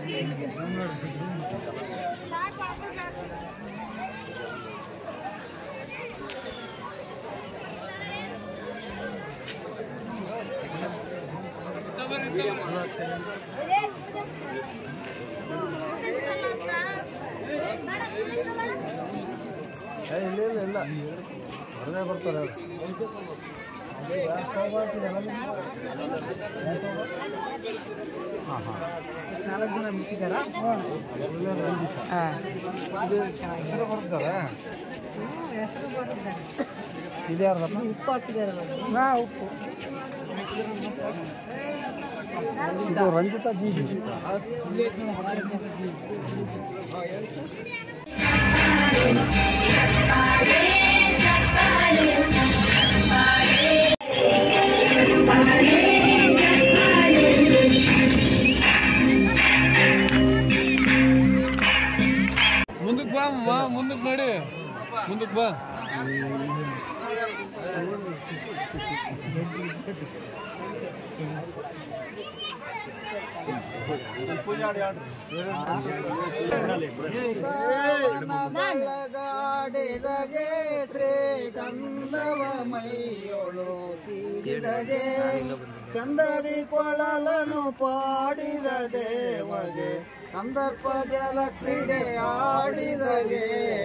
ಇಲ್ಲ ಇಲ್ಲ ಇಲ್ಲ ಹೊರಗೆ ಬರ್ತಾರೆ ನಾಲ್ಕು ಜನ ಮಿಸಿದಾರಾ ಹಾಂ ಇದು ಚೆನ್ನಾಗಿದೆ ಹೆಸರು ಬರ್ತಾರೆ ಹೆಸರು ಬರ್ತದೆ ಇದು ಯಾರ್ದಪ್ಪ ಉಪ್ಪು ಹಾಕಿದಾರಲ್ಲ ಹಾಂ ಉಪ್ಪು ಇದು ರಂಜಿತಾ ಜಿ ಬಿ ಮುಂದಕ್ಕೆ ಬಾ ಅಮ್ಮ ಮುಂದಕ್ಕೆ ನೋಡಿ ಮುಂದಕ್ಕೆ ಬಾ ಗಾಡಿದಗೆ ಶ್ರೀಗಂಧವ ಮೈಯೊಳು ತೀಡಿದಗೆ ಚಂದದಿ ಕೊಳಲನು ಪಾಡಿದ ದೇವಗೆ ಕಂದರ್ಪ ಜಲ ಕ್ರೀಡೆ ಆಡಿದಗೆ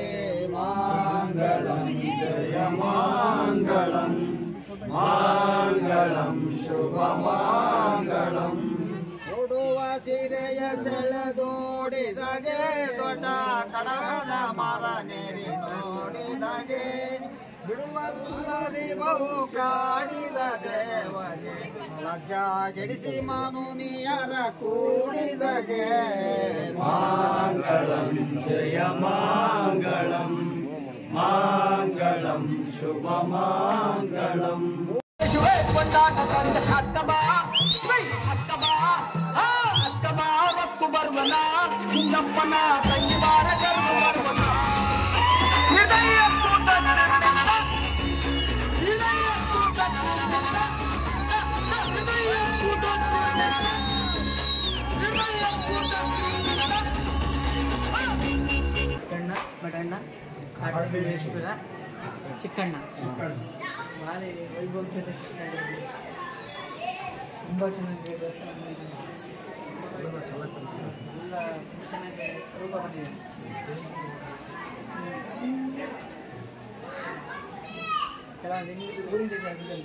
ಮಾಂಗಳಂ ಜಯ ಮಾಂಗಳಂ ಮಾಂಗಳಂ ಶುಭ ಮಾಂಗಳಂ ಉಡುವ ಸಿರೆಯ ಸೆಳೆದೋಡಿದಗೆ ದೊಡ್ಡ ಕಡದ ಮರ ನೆರಿ ನೋಡಿದಗೆ ಬಿಡುವಲ್ಲದೆ ಬಹು ಕಾಡಿದ ದೇವಗೆ ಲಜ್ಜ ಜಡಿಸಿ ಮಾನುನಿಯರ ಕೂಡಿದಗೆ ಮಾಂಗಳಂ ಜಯ ಮಾಂಗಳಂ ಮಾಂಗಳಂ ಶುಭ ಮಾಂಗಳಂ ಶಿವೇ ಕೊಂಡಾಟ ತಂದ ಅಕ್ಕಬ ಅಕ್ಕಬ ಅಕ್ಕಬ ರಕ್ಕು ಬರ್ವನ ಕುಂದಪ್ಪನ ತಂಗಿವಾರ ಕರ್ಮ ಬರ್ವನ ಹೃದಯ ಕೂತ ಹೃದಯ ಕೂತ ಹೃದಯ ಕೂತ ಹೃದಯ ಕೂತ ಚಿಕ್ಕಣ್ಣ ಬಡಣ್ಣ ಕಾಟೇಶ್ವರ ಚಿಕ್ಕಣ್ಣ ಭಾಳ ವೈಭವದಲ್ಲಿ ತುಂಬ ಚೆನ್ನಾಗಿದೆ ದೇವಸ್ಥಾನ ಎಲ್ಲ ಚೆನ್ನಾಗಿ ರೂಪ ಬಂದಿದೆ ಕೆಲವೊಂದು ಇಲ್ಲಿ ಊರಿಂದ ಜಾಗದಲ್ಲಿ